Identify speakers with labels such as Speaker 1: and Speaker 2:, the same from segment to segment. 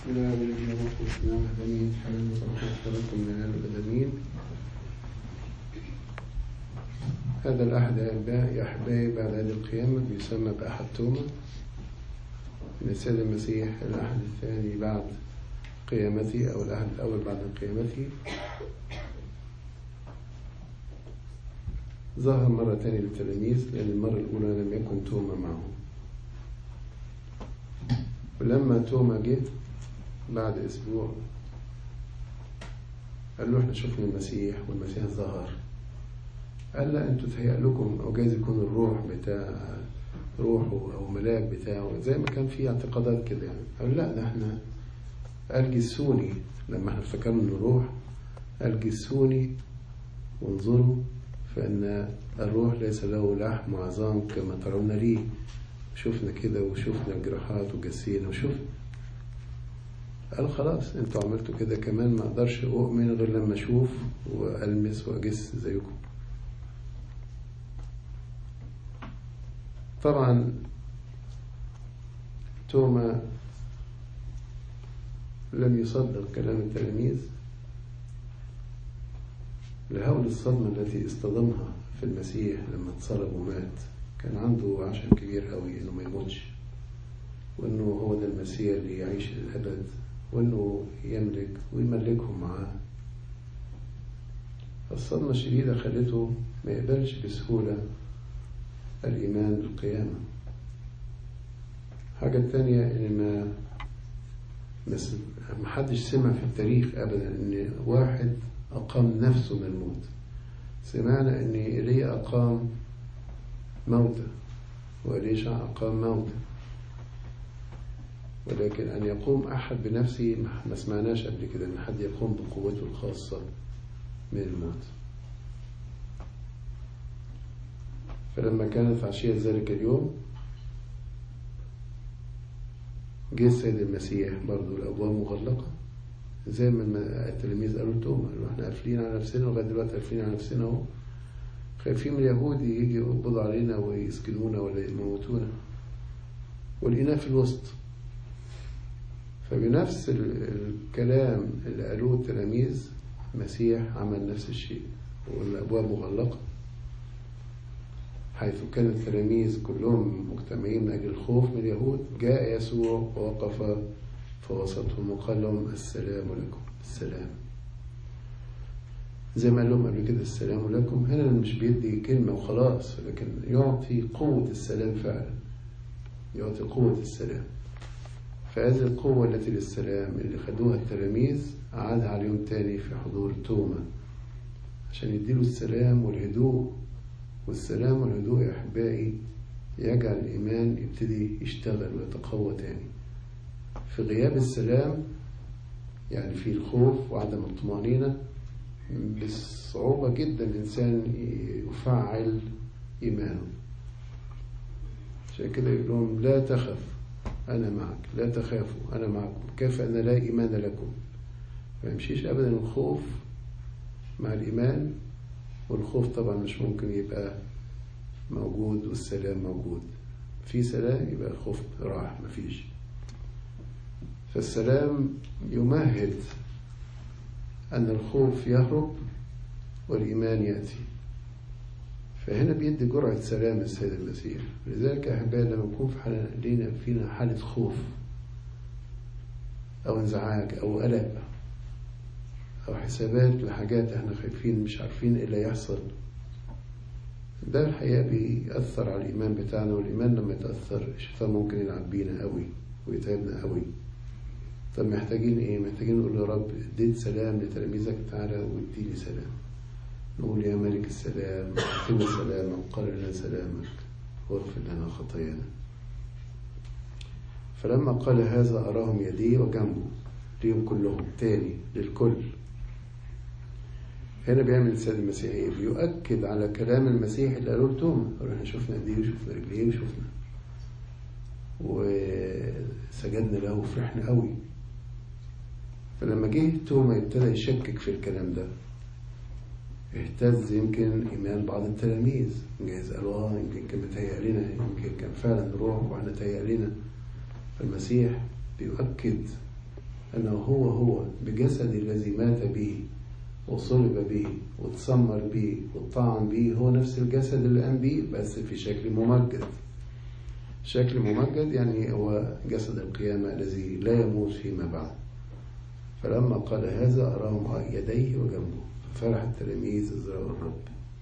Speaker 1: بسم الله والابن والروح والسلام الأمين حلال وبركاته لكم من الأدمين هذا الأحد يا أحبائي بعد عيد القيامة بيسمى بأحد توما من السيد المسيح الأحد الثاني بعد قيامته أو الأحد الأول بعد قيامته ظهر مرة تانية للتلاميذ لأن المرة الأولى لم يكن توما معهم ولما توما جه بعد أسبوع قال له احنا شفنا المسيح والمسيح ظهر قال لا انتوا تهيأ لكم او جايز يكون الروح بتاع روحه او ملاك بتاعه زي ما كان في اعتقادات كده يعني قال لا ده احنا قال جسوني لما احنا افتكرنا انه روح قال جسوني وانظروا فان الروح ليس له لحم وعظام كما ترون لي شفنا كده وشفنا الجراحات وجسينا وشفنا قال خلاص انتوا عملتوا كده كمان ما اقدرش اؤمن غير لما اشوف والمس واجس زيكم طبعا توما لم يصدق كلام التلاميذ لهول الصدمة التي اصطدمها في المسيح لما اتصلب ومات كان عنده عشم كبير قوي انه ما يموتش وانه هو ده المسيح اللي يعيش للابد وانه يملك ويملكهم معاه الصدمة الشديدة خلته ما يقبلش بسهولة الإيمان بالقيامة حاجة تانية إن ما ما حدش سمع في التاريخ أبدا إن واحد أقام نفسه من الموت سمعنا إن إيليا أقام موتى وإليشع أقام موتى ولكن أن يقوم أحد بنفسه ما سمعناش قبل كده أن حد يقوم بقوته الخاصة من الموت فلما كانت عشية ذلك اليوم جه السيد المسيح برضه الأبواب مغلقة زي ما التلاميذ قالوا توما قالوا احنا قافلين على نفسنا لغاية دلوقتي قافلين على نفسنا اهو خايفين من اليهود يجي يقبضوا علينا ويسجنونا ولا يموتونا والإناء في الوسط فبنفس الكلام اللي قالوه التلاميذ المسيح عمل نفس الشيء والأبواب مغلقة حيث كان التلاميذ كلهم مجتمعين من أجل الخوف من اليهود جاء يسوع ووقف في وسطهم وقال لهم السلام لكم السلام زي ما قال لهم قبل كده السلام لكم هنا مش بيدي كلمة وخلاص لكن يعطي قوة السلام فعلا يعطي قوة السلام فهذه القوة التي للسلام اللي خدوها التلاميذ أعادها عليهم تاني في حضور توما عشان يديله السلام والهدوء والسلام والهدوء يا أحبائي يجعل الإيمان يبتدي يشتغل ويتقوى تاني في غياب السلام يعني في الخوف وعدم الطمأنينة بصعوبة جدا الإنسان يفعل إيمانه عشان كده يقول لهم لا تخف أنا معك لا تخافوا أنا معكم كيف أن لا إيمان لكم ما يمشيش أبدا الخوف مع الإيمان والخوف طبعا مش ممكن يبقى موجود والسلام موجود في سلام يبقى الخوف راح مفيش فالسلام يمهد أن الخوف يهرب والإيمان يأتي فهنا بيدي جرعة سلام السيد المسيح لذلك أحبائي لما يكون في حالة لينا فينا حالة خوف أو انزعاج أو قلق أو حسابات لحاجات احنا خايفين مش عارفين إيه اللي يحصل ده الحقيقة بيأثر على الإيمان بتاعنا والإيمان لما يتأثر الشيطان ممكن يلعب بينا قوي ويتعبنا قوي طب محتاجين إيه؟ محتاجين نقول يا رب اديت سلام لتلاميذك تعالى واديني سلام نقول يا ملك السلام اعطنا سلامك وقرر لنا سلامك واغفر لنا خطايانا فلما قال هذا أراهم يديه وجنبه ليهم كلهم تاني للكل هنا بيعمل السيد المسيح ايه؟ بيؤكد على كلام المسيح اللي قالوا توما قالوا احنا شفنا ايديه وشفنا رجليه وشفنا وسجدنا له وفرحنا قوي فلما جه توما ابتدى يشكك في الكلام ده اهتز يمكن ايمان بعض التلاميذ جايز قالوا اه يمكن كان متهيأ لنا يمكن كان فعلا روح واحنا تهيأ لنا فالمسيح بيؤكد أنه هو هو بجسد الذي مات به وصلب به وتسمر به وطعن به هو نفس الجسد اللي قام به بس في شكل ممجد شكل ممجد يعني هو جسد القيامة الذي لا يموت فيما بعد فلما قال هذا أراهم يديه وجنبه ففرح التلاميذ إذ رأوا الرب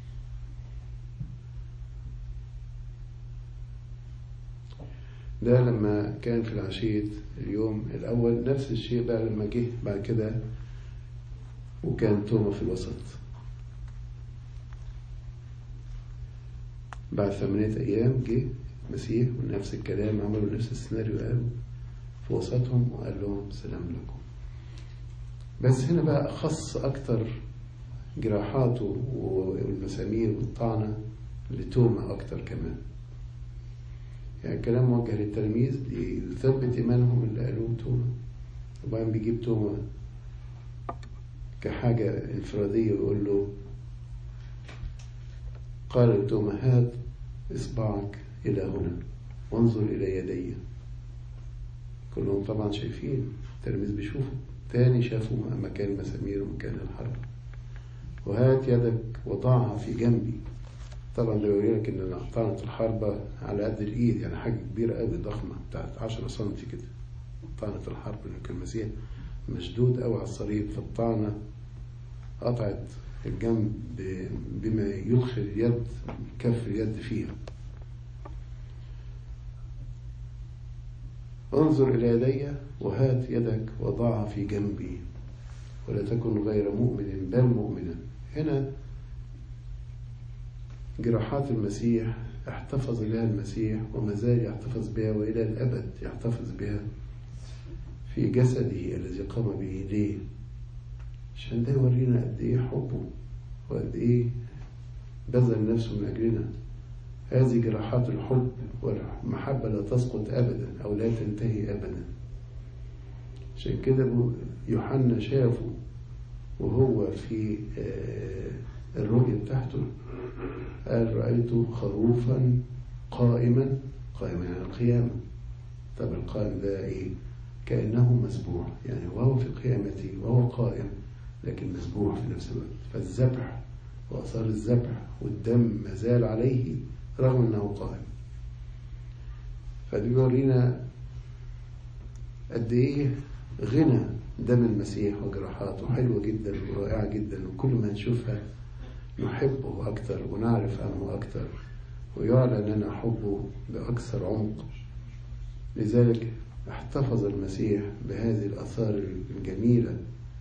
Speaker 1: ده لما كان في العشية اليوم الأول نفس الشيء بقى لما جه بعد كده وكان توما في الوسط بعد ثمانية أيام جه المسيح ونفس الكلام عملوا نفس السيناريو قالوا في وسطهم وقال لهم سلام لكم بس هنا بقى أخص أكتر جراحاته والمسامير والطعنة لتوما أكتر كمان يعني كلام موجه للتلاميذ ليثبت إيمانهم اللي قالوه توما وبعدين بيجيب توما كحاجة انفرادية ويقول له قال توما هات إصبعك إلى هنا وانظر إلى يدي كلهم طبعا شايفين التلاميذ بيشوفوا تاني شافوا مكان المسامير ومكان الحرب وهات يدك وضعها في جنبي طبعا ده يوري لك ان طعنة الحربة على قد الايد يعني حاجة كبيرة قوي ضخمة بتاعت 10 سم كده طعنة الحرب اللي كان المسيح مشدود قوي على الصليب فالطعنة قطعت الجنب بما يدخل اليد كف اليد فيها انظر إلى يدي وهات يدك وضعها في جنبي ولا تكن غير مؤمن بل مؤمنا هنا جراحات المسيح احتفظ بها المسيح وما زال يحتفظ بها وإلى الأبد يحتفظ بها في جسده الذي قام به ليه عشان ده يورينا قد ايه حبه وقد ايه بذل نفسه من أجلنا هذه جراحات الحب والمحبة لا تسقط أبدا أو لا تنتهي أبدا عشان كده يوحنا شافه وهو في الرؤية بتاعته قال رأيت خروفا قائما قائما على القيامة طب القائم ده ايه كأنه مسبوع يعني وهو في قيامته وهو قائم لكن مسبوع في نفس الوقت فالذبح وأثار الذبح والدم ما زال عليه رغم أنه قائم فده بيورينا قد إيه غنى دم المسيح وجراحاته حلوة جدا ورائعة جدا وكل ما نشوفها نحبه أكثر ونعرف عنه أكثر ويعلن لنا حبه بأكثر عمق لذلك احتفظ المسيح بهذه الآثار الجميلة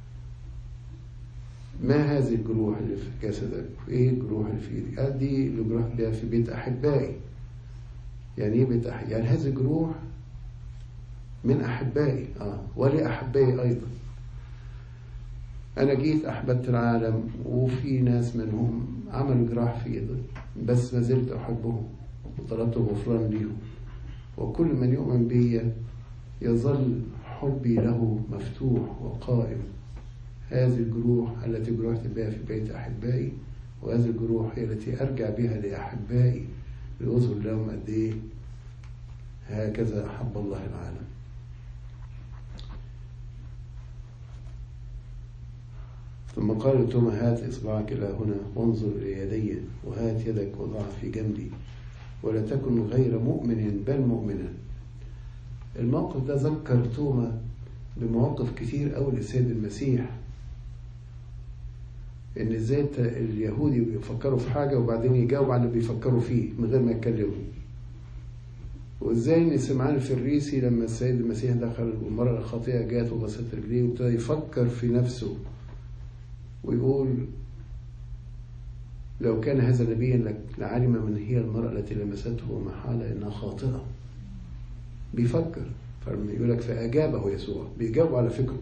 Speaker 1: ما هذه الجروح اللي في جسدك وايه الجروح اللي في ايدك قال دي الجروح اللي في بيت احبائي يعني ايه بيت احبائي يعني هذه الجروح من احبائي اه ولاحبائي ايضا انا جيت احببت العالم وفي ناس منهم عملوا جراح في ايدي بس ما زلت احبهم وطلبت غفران ليهم وكل من يؤمن بي يظل حبي له مفتوح وقائم هذه الجروح التي جرحت بها في بيت أحبائي وهذه الجروح هي التي أرجع بها لأحبائي لأظهر لهم قد إيه هكذا أحب الله العالم ثم قال توما هات إصبعك إلى هنا وانظر إلى يدي وهات يدك وضعها في جنبي ولا تكن غير مؤمن بل مؤمنا الموقف ده ذكر توما بمواقف كتير أوي للسيد المسيح ان ازاي اليهودي بيفكروا في حاجه وبعدين يجاوب على اللي بيفكروا فيه من غير ما يتكلموا وازاي ان سمعان الفريسي لما السيد المسيح دخل والمرأة الخاطئة جات وغسلت رجليه وابتدى يفكر في نفسه ويقول لو كان هذا نبيا لعلم من هي المرأة التي لمسته ومحالة انها خاطئة بيفكر فيقول لك فأجابه يسوع بيجاوب على فكره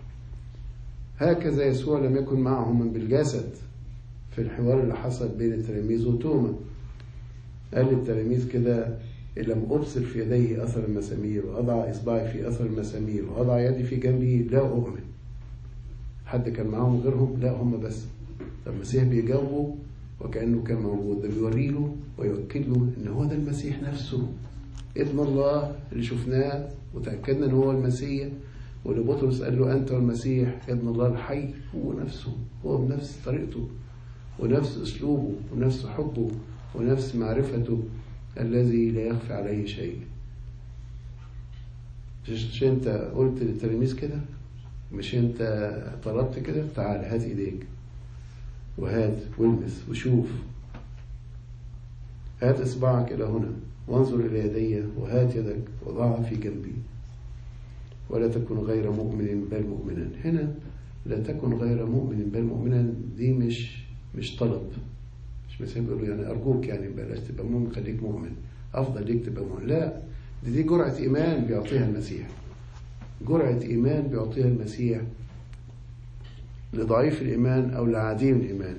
Speaker 1: هكذا يسوع لم يكن معهم بالجسد في الحوار اللي حصل بين التلاميذ وتوما قال للتلاميذ كده إن لم أبصر في يديه أثر المسامير وأضع إصبعي في أثر المسامير وأضع يدي في جنبي لا أؤمن حد كان معاهم غيرهم لا هم بس المسيح بيجاوبه وكأنه كان موجود ده بيوري له ويؤكد له إن هو ده المسيح نفسه ابن الله اللي شفناه وتأكدنا إن هو المسيح ولبطرس قال له أنت والمسيح ابن الله الحي هو نفسه هو بنفس طريقته ونفس أسلوبه ونفس حبه ونفس معرفته الذي لا يخفى عليه شيء مش انت قلت للتلاميذ كده مش انت طلبت كده تعال هات ايديك وهات والمس وشوف هات اصبعك الى هنا وانظر الى يدي وهات يدك وضعها في جنبي ولا تكن غير مؤمن بل مؤمنا هنا لا تكن غير مؤمن بل مؤمنا دي مش مش طلب مش مثلا بيقولوا يعني ارجوك يعني بلاش تبقى مؤمن خليك مؤمن افضل ليك تبقى مؤمن لا دي, دي جرعه ايمان بيعطيها المسيح جرعه ايمان بيعطيها المسيح لضعيف الايمان او لعديم الايمان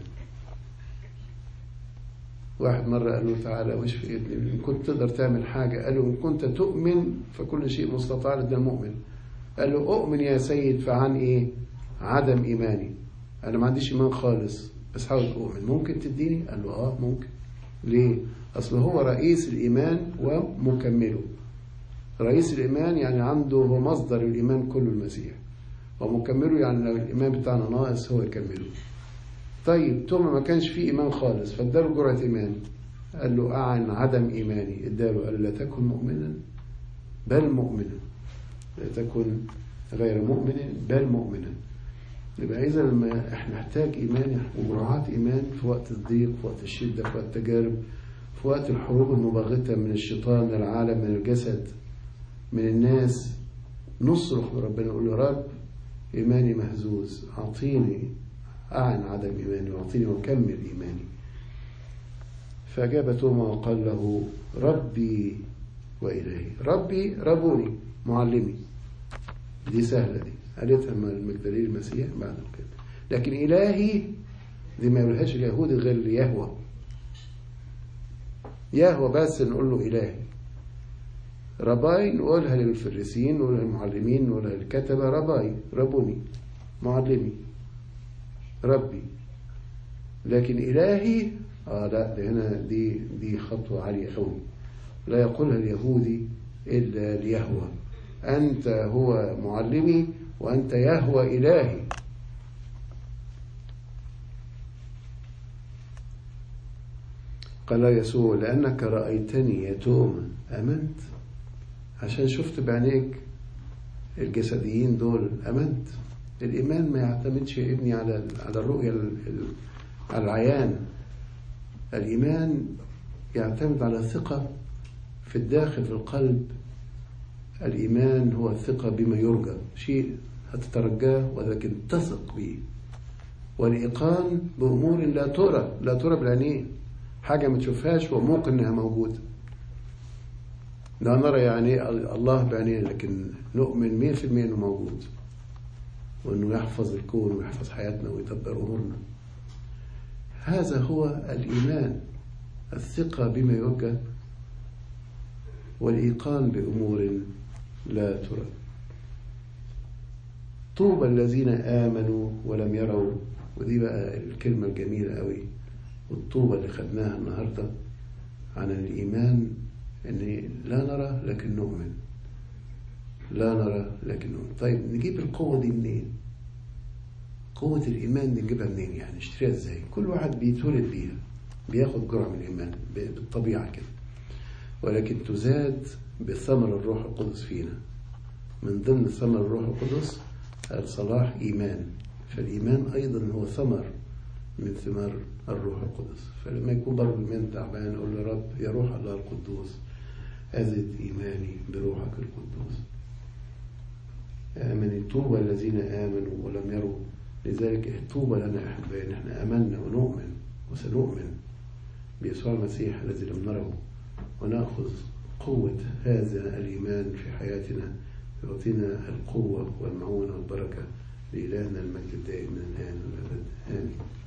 Speaker 1: واحد مرة قال له تعالى وش في ابني إن كنت تقدر تعمل حاجة قال له إن كنت تؤمن فكل شيء مستطاع لدى المؤمن قال له أؤمن يا سيد فعن إيه عدم إيماني أنا ما عنديش إيمان خالص بس حاول أؤمن ممكن تديني قال له آه ممكن ليه أصل هو رئيس الإيمان ومكمله رئيس الإيمان يعني عنده هو مصدر الإيمان كله المسيح ومكمله يعني لو الإيمان بتاعنا ناقص هو يكمله طيب توما ما كانش فيه إيمان خالص فاداله جرعة إيمان قال له أعن عدم إيماني اداله قال لا تكن مؤمنا بل مؤمنا لا تكن غير مؤمن بل مؤمنا يبقى إذا لما إحنا نحتاج إيمان وجرعات إيمان في وقت الضيق في وقت الشدة في وقت التجارب في وقت الحروب المباغتة من الشيطان من العالم من الجسد من الناس نصرخ لربنا نقول له رب إيماني مهزوز أعطيني أعن عدم إيماني وأعطيني وكمل إيماني فأجاب توما وقال له ربي وإلهي ربي ربوني معلمي دي سهلة دي قالتها المجدلين المسيح بعد كده لكن إلهي دي ما يقولهاش اليهود غير ليهوى يهوى بس نقول له إلهي رباي نقولها للفريسيين نقولها للمعلمين نقولها للكتبة رباي ربوني معلمي ربي لكن إلهي آه لا ده هنا دي دي خطوة عالية قوي لا يقولها اليهودي إلا ليهوى أنت هو معلمي وأنت يهوى إلهي قال يسوع لأنك رأيتني يا توما آمنت عشان شفت بعينيك الجسديين دول آمنت الإيمان ما يعتمدش يا ابني على على الرؤية على العيان الإيمان يعتمد على ثقة في الداخل في القلب الإيمان هو الثقة بما يرجى شيء هتترجاه ولكن تثق به والإيقان بأمور لا ترى لا ترى بالعينين حاجة ما تشوفهاش وممكن إنها موجودة لا نرى يعني الله بعينينا لكن نؤمن مية في المية إنه موجود وأنه يحفظ الكون ويحفظ حياتنا ويدبر أمورنا هذا هو الإيمان الثقة بما يرجى والإيقان بأمور لا ترى طوبى الذين آمنوا ولم يروا ودي بقى الكلمة الجميلة قوي والطوبة اللي خدناها النهاردة عن الإيمان أن لا نرى لكن نؤمن لا نرى لكن نؤمن طيب نجيب القوة دي منين قوة الإيمان دي نجيبها منين يعني نشتريها ازاي كل واحد بيتولد بيها بياخد جرعة من الإيمان بالطبيعة كده ولكن تزاد بثمر الروح القدس فينا من ضمن ثمر الروح القدس الصلاح إيمان فالإيمان أيضا هو ثمر من ثمار الروح القدس فلما يكون برضه الإيمان تعبان أقول له رب يا روح الله القدوس أزد إيماني بروحك القدوس آمن طوبى الذين آمنوا ولم يروا لذلك طوبى لنا أحبائي نحن آمنا ونؤمن وسنؤمن بيسوع المسيح الذي لم نره ونأخذ قوة هذا الإيمان في حياتنا يعطينا القوة والمعونة والبركة لإلهنا المجد الدائم من الآن والأبد آمين